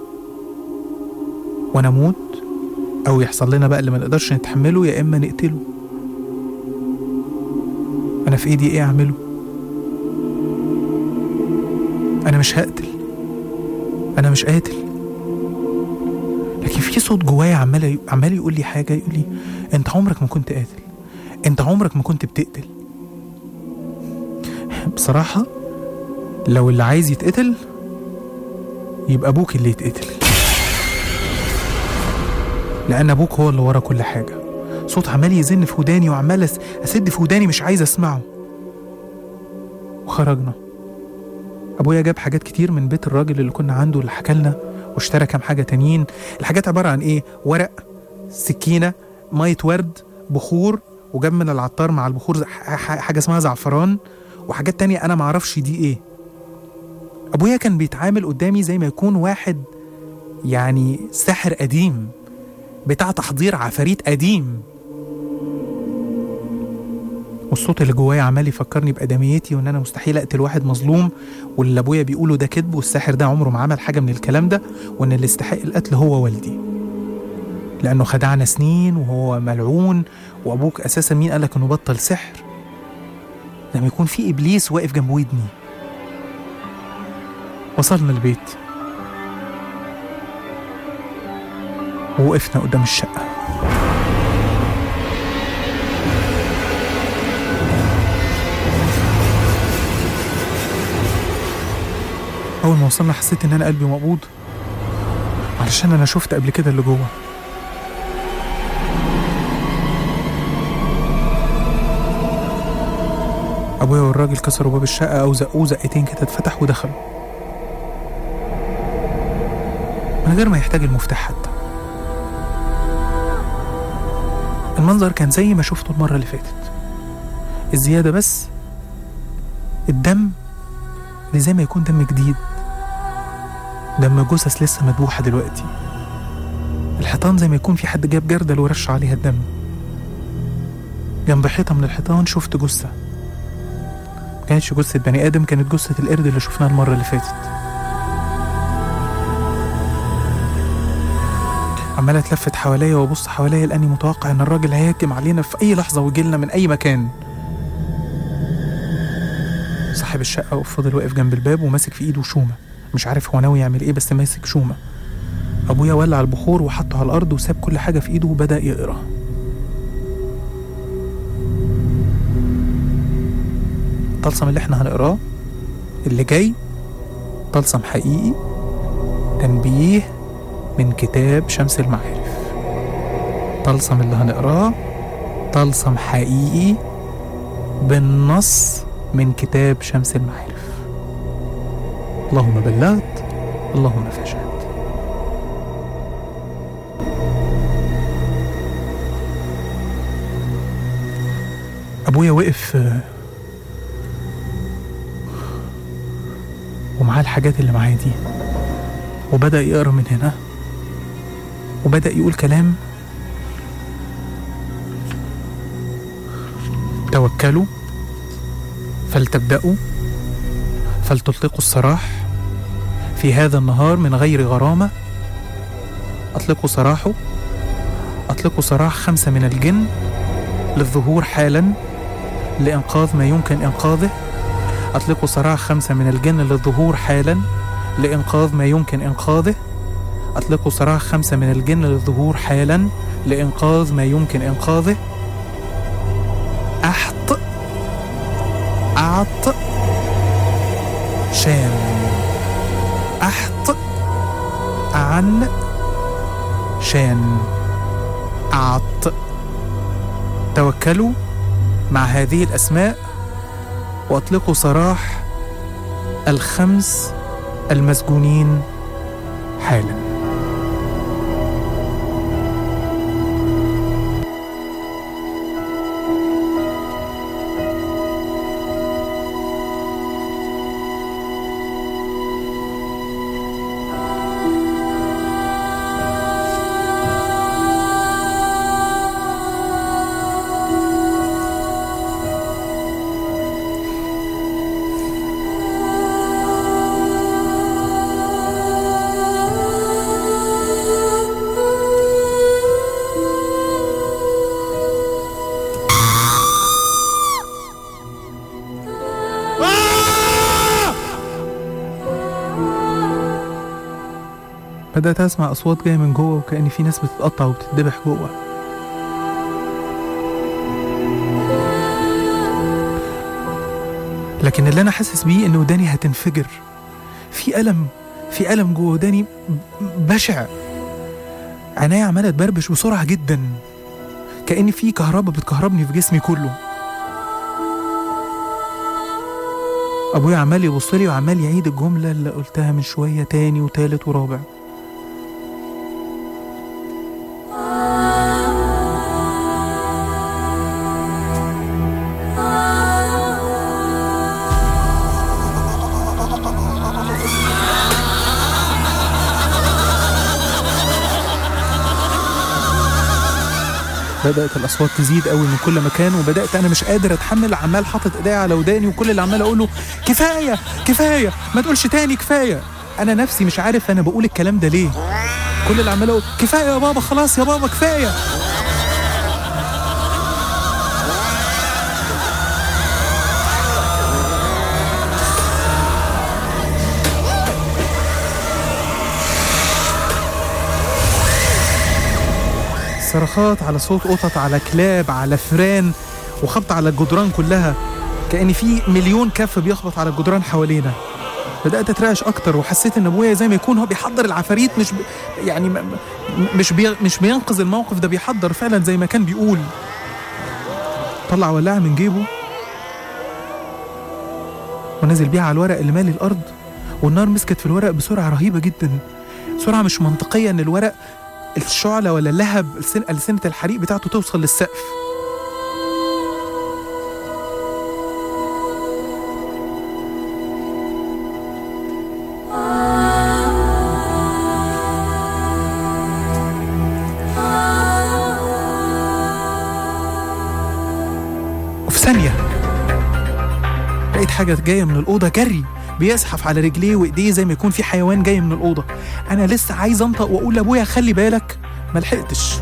وانا اموت او يحصل لنا بقى اللي ما نقدرش نتحمله يا اما نقتله انا في ايدي ايه اعمله انا مش هقتل انا مش قاتل لكن في صوت جوايا عمال عمال يقول لي حاجه يقول لي انت عمرك ما كنت قاتل انت عمرك ما كنت بتقتل بصراحه لو اللي عايز يتقتل يبقى ابوك اللي يتقتل لان ابوك هو اللي ورا كل حاجه صوت عمال يزن في وداني وعمال أس- اسد في وداني مش عايز اسمعه وخرجنا ابويا جاب حاجات كتير من بيت الراجل اللي كنا عنده اللي حكى لنا واشترى كام حاجه تانيين الحاجات عباره عن ايه ورق سكينه ميه ورد بخور وجاب من العطار مع البخور ز- ح- ح- حاجه اسمها زعفران وحاجات تانية انا معرفش دي ايه ابويا كان بيتعامل قدامي زي ما يكون واحد يعني ساحر قديم بتاع تحضير عفاريت قديم والصوت اللي جوايا عمال يفكرني بادميتي وان انا مستحيل اقتل واحد مظلوم واللي ابويا بيقوله ده كذب والساحر ده عمره ما عمل حاجه من الكلام ده وان اللي استحق القتل هو والدي لانه خدعنا سنين وهو ملعون وابوك اساسا مين قالك انه بطل سحر لما يكون في ابليس واقف جنب ودني وصلنا البيت ووقفنا قدام الشقه أول ما وصلنا حسيت إن أنا قلبي مقبوض علشان أنا شفت قبل كده اللي جوه أبويا والراجل كسروا باب الشقة أو زقوه زقتين كده اتفتح ودخلوا من غير ما يحتاج المفتاح حتى المنظر كان زي ما شفته المرة اللي فاتت الزيادة بس الدم اللي زي ما يكون دم جديد دم جثث لسه مذبوحة دلوقتي الحيطان زي ما يكون في حد جاب جردل ورش عليها الدم جنب حيطة من الحيطان شفت جثة ما كانتش جثة بني آدم كانت جثة القرد اللي شفناها المرة اللي فاتت عمالة اتلفت حواليا وابص حواليا لاني متوقع ان الراجل هيهجم علينا في اي لحظة ويجيلنا من اي مكان صاحب الشقة فضل واقف جنب الباب وماسك في ايده شومة مش عارف هو ناوي يعمل ايه بس ماسك شومة ابويا ولع البخور وحطه على الارض وساب كل حاجة في ايده وبدأ يقرا الطلسم اللي احنا هنقراه اللي جاي طلسم حقيقي تنبيه من كتاب شمس المعارف طلسم اللي هنقراه طلسم حقيقي بالنص من كتاب شمس المعارف اللهم بلغت اللهم فشهد ابويا وقف آه، ومعاه الحاجات اللي معاه دي وبدأ يقرا من هنا وبدأ يقول كلام توكلوا فلتبدأوا فلتطلقوا السراح في هذا النهار من غير غرامة أطلقوا سراحه أطلقوا سراح خمسة من الجن للظهور حالا لإنقاذ ما يمكن إنقاذه أطلقوا سراح خمسة من الجن للظهور حالا لإنقاذ ما يمكن إنقاذه أطلقوا سراح خمسة من الجن للظهور حالا لإنقاذ ما يمكن إنقاذه أحط أعط شان أحط عن شان أعط توكلوا مع هذه الأسماء وأطلقوا سراح الخمس المسجونين حالا بدأت أسمع أصوات جاية من جوه وكأن في ناس بتتقطع وبتتذبح جوه لكن اللي أنا حاسس بيه إن وداني هتنفجر في ألم في ألم جوه وداني بشع عينيا عمالة تبربش بسرعة جدا كأن في كهرباء بتكهربني في جسمي كله أبويا عمال يبص لي وعمال يعيد الجملة اللي قلتها من شوية تاني وتالت ورابع بدأت الأصوات تزيد قوي من كل مكان وبدأت أنا مش قادر أتحمل عمال حاطط إيديا على وداني وكل اللي عمال أقوله كفاية كفاية ما تقولش تاني كفاية أنا نفسي مش عارف أنا بقول الكلام ده ليه كل اللي عمال أقول كفاية يا بابا خلاص يا بابا كفاية صرخات على صوت قطط على كلاب على فران وخبط على الجدران كلها كأن في مليون كف بيخبط على الجدران حوالينا بدأت أترعش أكتر وحسيت إن أبويا زي ما يكون هو بيحضر العفاريت مش ب... يعني م... م- مش بي... مش بينقذ الموقف ده بيحضر فعلا زي ما كان بيقول طلع ولاعة من جيبه ونزل بيها على الورق اللي مالي الأرض والنار مسكت في الورق بسرعة رهيبة جدا سرعة مش منطقية إن الورق الشعلة ولا اللهب السن- ألسنة الحريق بتاعته توصل للسقف وفي ثانية لقيت حاجة جاية من الأوضة جري بيزحف على رجليه وإيديه زي ما يكون في حيوان جاي من الأوضة أنا لسه عايز أنطق وأقول لأبويا خلي بالك ما لحقتش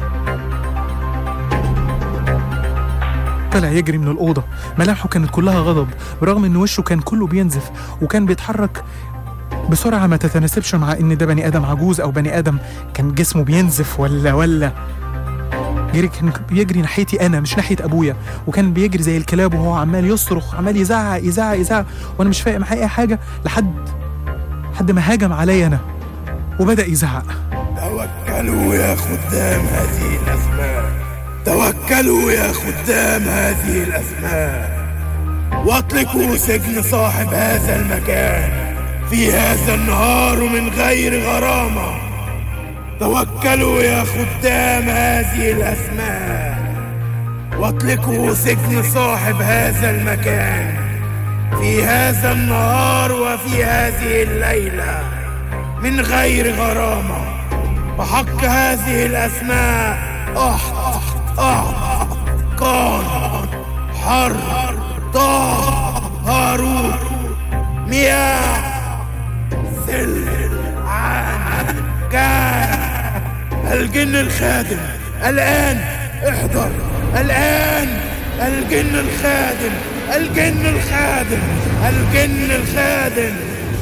طلع يجري من الأوضة ملامحه كانت كلها غضب برغم إن وشه كان كله بينزف وكان بيتحرك بسرعة ما تتناسبش مع إن ده بني آدم عجوز أو بني آدم كان جسمه بينزف ولا ولا جري كان بيجري ناحيتي أنا مش ناحية أبويا وكان بيجري زي الكلاب وهو عمال يصرخ عمال يزعق يزعق يزعق وأنا مش فاهم أي حاجة لحد لحد ما هاجم عليا أنا وبدأ يزعق توكلوا يا خدام هذه الأسماء توكلوا يا خدام هذه الأسماء واطلقوا سجن صاحب هذا المكان في هذا النهار من غير غرامة توكلوا يا خدام هذه الأسماء واطلقوا سجن صاحب هذا المكان في هذا النهار وفي هذه الليلة من غير غرامة وحق هذه الأسماء أحط أحط قان حر طه هاروت مياه سل عان كان الجن الخادم الآن احضر الآن الجن الخادم الجن الخادم الجن الخادم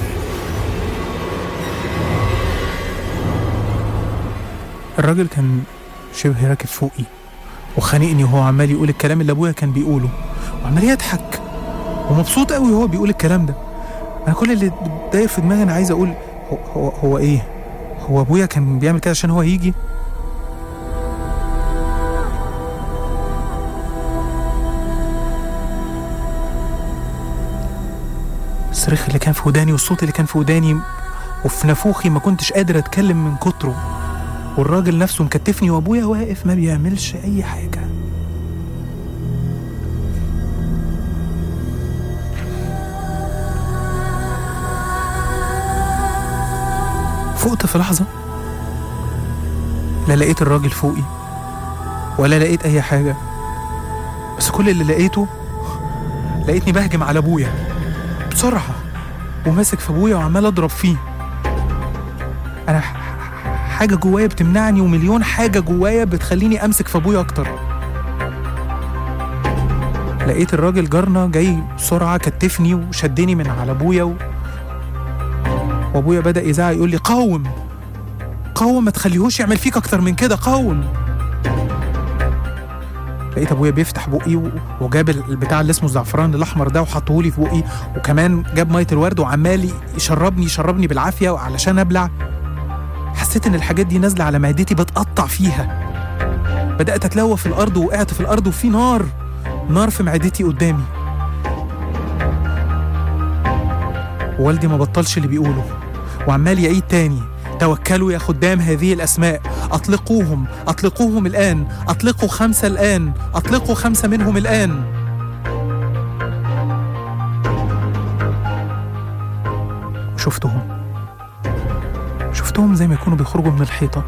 الراجل كان شبه راكب فوقي وخانقني وهو عمال يقول الكلام اللي ابويا كان بيقوله وعمال يضحك ومبسوط قوي وهو بيقول الكلام ده انا كل اللي داير في دماغي انا عايز اقول هو هو, هو ايه هو ابويا كان بيعمل كده عشان هو يجي الصريخ اللي كان في وداني والصوت اللي كان في وداني وفي نافوخي ما كنتش قادر اتكلم من كتره والراجل نفسه مكتفني وابويا واقف ما بيعملش اي حاجه فقت في لحظه لا لقيت الراجل فوقي ولا لقيت اي حاجه بس كل اللي لقيته لقيتني بهجم على ابويا بسرعه وماسك في ابويا وعمال اضرب فيه انا ح- ح- حاجه جوايا بتمنعني ومليون حاجه جوايا بتخليني امسك في ابويا اكتر لقيت الراجل جارنا جاي بسرعه كتفني وشدني من على ابويا و... وابويا بدا يزعق يقول لي قاوم قاوم ما تخليهوش يعمل فيك اكتر من كده قاوم لقيت ابويا بيفتح بقي و- وجاب البتاع اللي اسمه الزعفران الاحمر ده وحطه لي في بقي وكمان جاب ميه الورد وعمال يشربني يشربني بالعافيه علشان ابلع حسيت ان الحاجات دي نازله على معدتي بتقطع فيها بدات اتلوى في الارض وقعت في الارض وفي نار نار في معدتي قدامي والدي ما بطلش اللي بيقوله وعمال يعيد تاني توكلوا يا خدام هذه الأسماء أطلقوهم أطلقوهم الآن أطلقوا خمسة الآن أطلقوا خمسة منهم الآن شفتهم شفتهم زي ما يكونوا بيخرجوا من الحيطة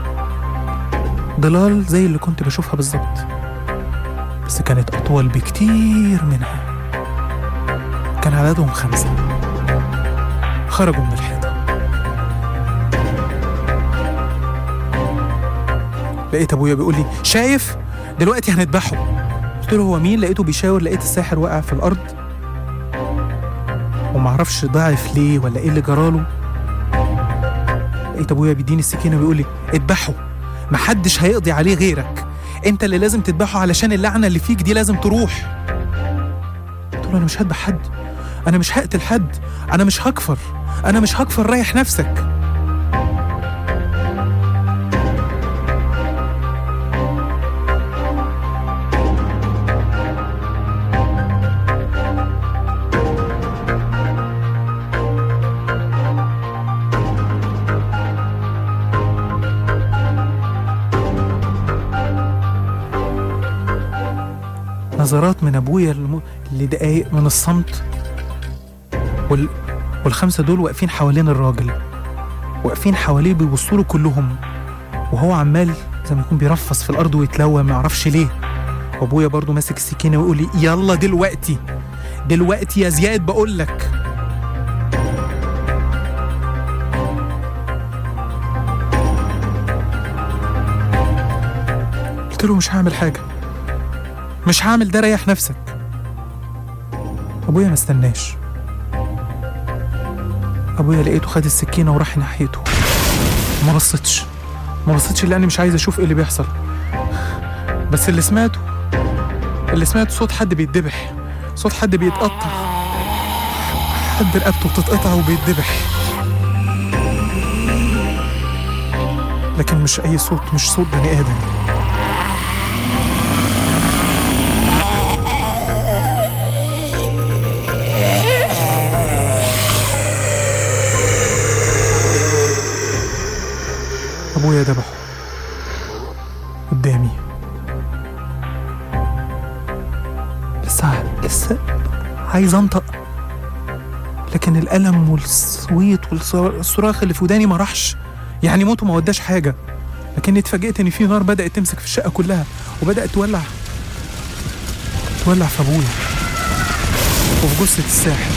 ضلال زي اللي كنت بشوفها بالظبط بس كانت أطول بكتير منها كان عددهم خمسة خرجوا من الحيطة لقيت أبويا بيقول لي شايف دلوقتي هنذبحه قلت له هو مين لقيته بيشاور لقيت الساحر واقع في الأرض ومعرفش ضعف ليه ولا ايه اللي جراله لقيت ابويا بيديني السكينه وبيقول لي اذبحه محدش هيقضي عليه غيرك انت اللي لازم تذبحه علشان اللعنه اللي فيك دي لازم تروح قلت له انا مش هذبح حد انا مش هقتل حد انا مش هكفر انا مش هكفر ريح نفسك نظرات من ابويا الم- لدقايق من الصمت وال... والخمسه دول واقفين حوالين الراجل واقفين حواليه بيبصوا له كلهم وهو عمال زي ما يكون بيرفص في الارض ويتلوى ما يعرفش ليه وابويا برضو ماسك السكينه ويقول لي يلا دلوقتي دلوقتي يا زياد بقول لك قلت له مش هعمل حاجه مش هعمل ده ريح نفسك ابويا ما استناش ابويا لقيته خد السكينه وراح ناحيته ما بصيتش ما بصيتش لاني مش عايز اشوف ايه اللي بيحصل بس اللي سمعته اللي سمعته صوت حد بيتذبح صوت حد بيتقطع حد رقبته بتتقطع وبيتذبح لكن مش اي صوت مش صوت بني ادم ابويا ذبحه قدامي لسه لسه عايز انطق لكن الالم والصويت والصراخ اللي في وداني ما راحش يعني موته ما وداش حاجه لكني اتفاجئت ان في نار بدات تمسك في الشقه كلها وبدات تولع تولع في ابويا وفي جثه الساحر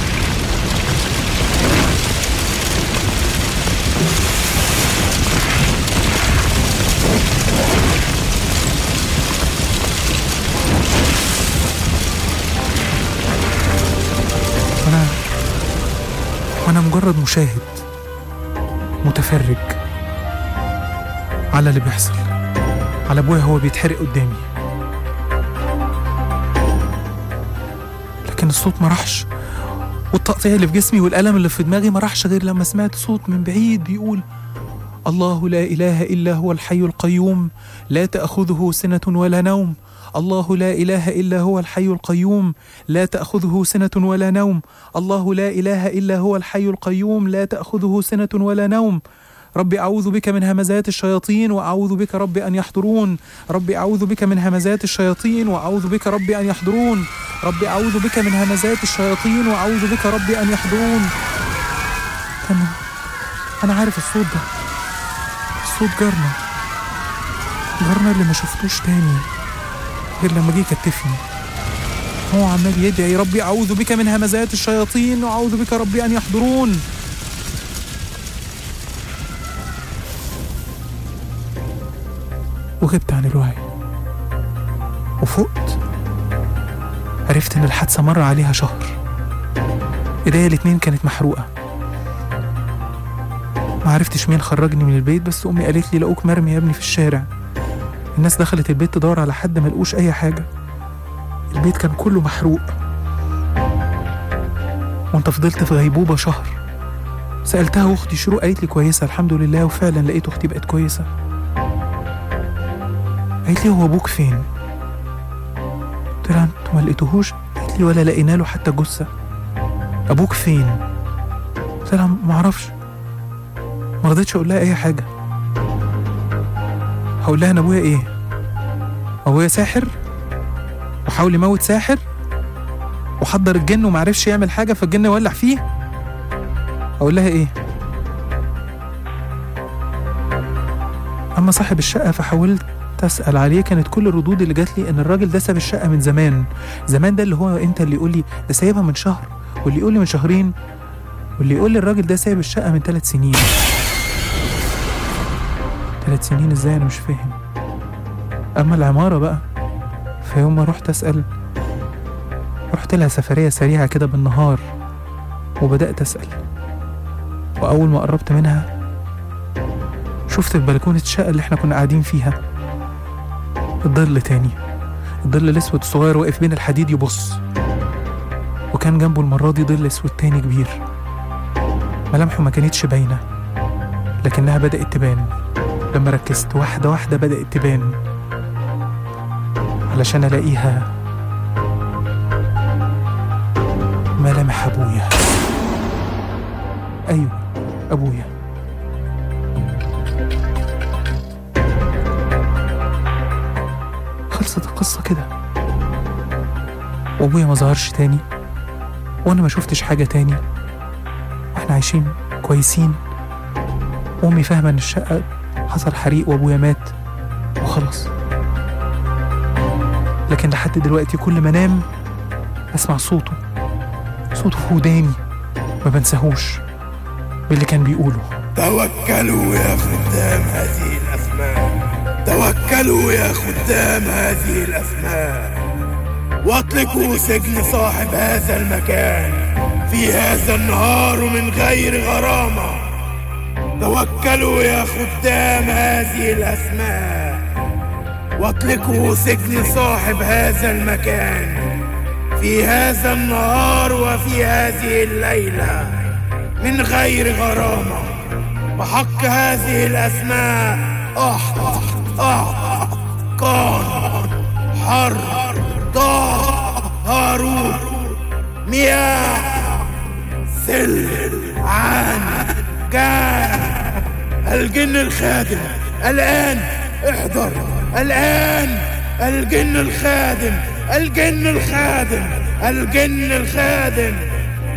وانا وانا مجرد مشاهد متفرج على اللي بيحصل على ابويا هو بيتحرق قدامي لكن الصوت ما راحش والتقطيع اللي في جسمي والألم اللي في دماغي ما راحش غير لما سمعت صوت من بعيد بيقول الله لا إله إلا هو الحي القيوم لا تأخذه سنة ولا نوم الله لا إله إلا هو الحي القيوم لا تأخذه سنة ولا نوم الله لا إله إلا هو الحي القيوم لا تأخذه سنة ولا نوم ربي أعوذ بك من همزات الشياطين وأعوذ بك ربي أن يحضرون ربي أعوذ بك من همزات الشياطين وأعوذ بك ربي أن يحضرون ربي أعوذ بك من همزات الشياطين وأعوذ بك ربي أن يحضرون أنا أنا عارف الصوت ده صوت جارنا جارنا اللي ما شفتوش تاني غير لما جه يكتفني هو عمال يدعي ربي أعوذ بك من همزات الشياطين وأعوذ بك ربي أن يحضرون وغبت عن الوعي وفقت عرفت إن الحادثة مر عليها شهر إيديا الاتنين كانت محروقة ما عرفتش مين خرجني من البيت بس أمي قالت لي لقوك مرمي يا ابني في الشارع الناس دخلت البيت تدور على حد ما لقوش أي حاجة البيت كان كله محروق وانت فضلت في غيبوبة شهر سألتها أختي شروق قالت لي كويسة الحمد لله وفعلا لقيت أختي بقت كويسة قالت لي هو أبوك فين؟ قلت لها انتوا ما لقيتوهوش؟ قالت لي ولا لقينا له حتى جثة أبوك فين؟ قلت لها معرفش ما رضيتش أقول لها أي حاجة هقول لها أنا أبويا إيه؟ أبويا ساحر؟ وحاول يموت ساحر؟ وحضر الجن ومعرفش يعمل حاجة فالجن ولع فيه؟ أقول لها إيه؟ أما صاحب الشقة فحاولت أسأل عليه كانت كل الردود اللي جات لي إن الراجل ده ساب الشقة من زمان زمان ده اللي هو أنت اللي يقول لي ده سايبها من شهر واللي يقول لي من شهرين واللي يقول لي الراجل ده سايب الشقة من ثلاث سنين ثلاث سنين إزاي أنا مش فاهم أما العمارة بقى فيوم ما رحت أسأل رحت لها سفرية سريعة كده بالنهار وبدأت أسأل وأول ما قربت منها شفت في بلكونة الشقة اللي احنا كنا قاعدين فيها الظل تاني الظل الأسود الصغير واقف بين الحديد يبص وكان جنبه المرة دي ظل أسود تاني كبير ملامحه ما كانتش باينة لكنها بدأت تبان لما ركزت واحدة واحدة بدأت تبان علشان ألاقيها ملامح أبويا أيوة أبويا خلصت القصة كده وأبويا ما ظهرش تاني وأنا ما شفتش حاجة تاني وإحنا عايشين كويسين وأمي فاهمة إن الشقة حصل حريق وأبويا مات وخلاص لكن لحد دلوقتي كل ما أنام أسمع صوته صوته في وداني ما بنساهوش باللي كان بيقوله توكلوا يا خدام هذه الأسماء توكلوا يا خدام هذه الأسماء واطلقوا سجن صاحب هذا المكان في هذا النهار من غير غرامة توكلوا يا خدام هذه الأسماء واطلقوا سجن صاحب هذا المكان في هذا النهار وفي هذه الليلة من غير غرامة بحق هذه الأسماء أحط أحط قان حر ضاء هاروت مياه سل عن كان الجن الخادم الآن احضر الآن الجن الخادم الجن الخادم الجن الخادم